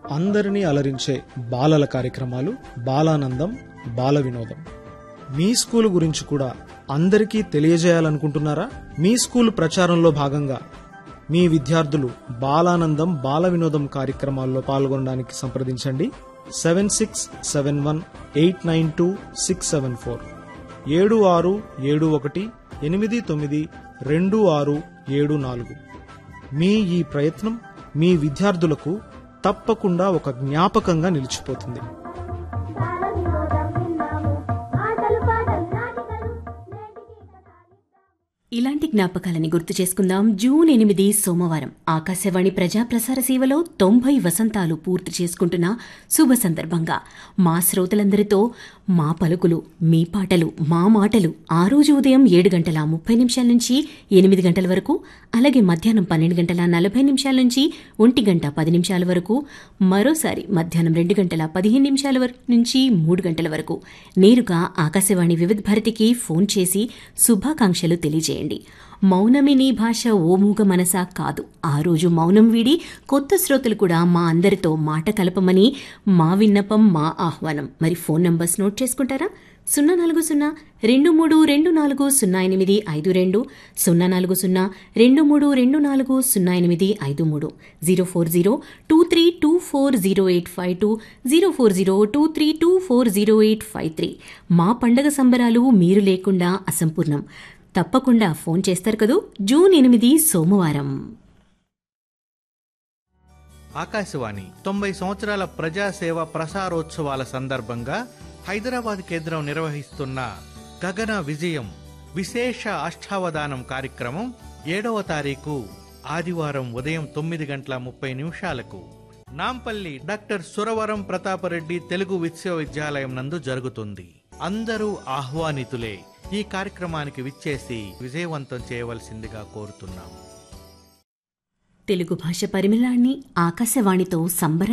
అందరినీ అలరించే బాలల కార్యక్రమాలు బాలానందం బాల వినోదం మీ స్కూల్ గురించి కూడా అందరికీ తెలియజేయాలనుకుంటున్నారా మీ స్కూల్ ప్రచారంలో భాగంగా మీ విద్యార్థులు బాలానందం బాల వినోదం కార్యక్రమాల్లో పాల్గొనడానికి సంప్రదించండి seven six seven one eight nine two six seven four ఏడు ఆరు ఏడు ఒకటి ఎనిమిది తొమ్మిది రెండు ఆరు ఏడు నాలుగు మీ ఈ ప్రయత్నం మీ విద్యార్థులకు తప్పకుండా ఒక జ్ఞాపకంగా నిలిచిపోతుంది బాల వినోదం విన్నాము ఆటలు పాటలు నాటికలు నేటికి కథ ఇలాంటి జ్ఞాపకాలని గుర్తు చేసుకుందాం జూన్ ఎనిమిది సోమవారం ఆకాశవాణి ప్రజా ప్రసార సేవలో తొంభై వసంతాలు పూర్తి చేసుకుంటున్న శుభ సందర్భంగా మా శ్రోతలందరితో మా పలుకులు మీ పాటలు మా మాటలు ఆ రోజు ఉదయం ఏడు గంటల ముప్పై నిమిషాల నుంచి ఎనిమిది గంటల వరకు అలాగే మధ్యాహ్నం పన్నెండు గంటల నలభై నిమిషాల నుంచి ఒంటి గంట పది నిమిషాల వరకు మరోసారి మధ్యాహ్నం రెండు గంటల పదిహేను నిమిషాల వరకు నుంచి మూడు గంటల వరకు నేరుగా ఆకాశవాణి వివిధ భారతికి ఫోన్ చేసి శుభాకాంక్షలు తెలియజేయండి మౌనమే నీ భాష ఓ మూగ మనసా కాదు ఆ రోజు మౌనం వీడి కొత్త శ్రోతలు కూడా మా అందరితో మాట కలపమని మా విన్నపం మా ఆహ్వానం మరి ఫోన్ నంబర్స్ నోట్ చేసుకుంటారా సున్నా నాలుగు సున్నా రెండు మూడు రెండు నాలుగు సున్నా ఎనిమిది ఐదు రెండు సున్నా నాలుగు సున్నా రెండు మూడు రెండు నాలుగు సున్నా ఎనిమిది ఐదు మూడు zero four zero two three two four zero eight five two zero four zero two three two four zero eight five three మా పండగ సంబరాలు మీరు లేకుండా అసంపూర్ణం తప్పకుండా ఫోన్ చేస్తారు కదూ జూన్ ఎనిమిది సోమవారం ఆకాశవాణి తొంభై సంవత్సరాల ప్రజాసేవ ప్రసారోత్సవాల సందర్భంగా హైదరాబాద్ కేంద్రం నిర్వహిస్తున్న గగన విజయం విశేష అష్టావధానం కార్యక్రమం ఏడవ తారీఖు ఆదివారం ఉదయం తొమ్మిది గంటల ముప్పై నిమిషాలకు నాంపల్లి డాక్టర్ సురవరం ప్రతాపరెడ్డి తెలుగు విశ్వవిద్యాలయం నందు జరుగుతుంది అందరూ ఆహ్వానితులే ఈ కార్యక్రమానికి విచ్చేసి విజయవంతం చేయవలసిందిగా కోరుతున్నాం తెలుగు భాష పరిమళాన్ని ఆకాశవాణితో సంబర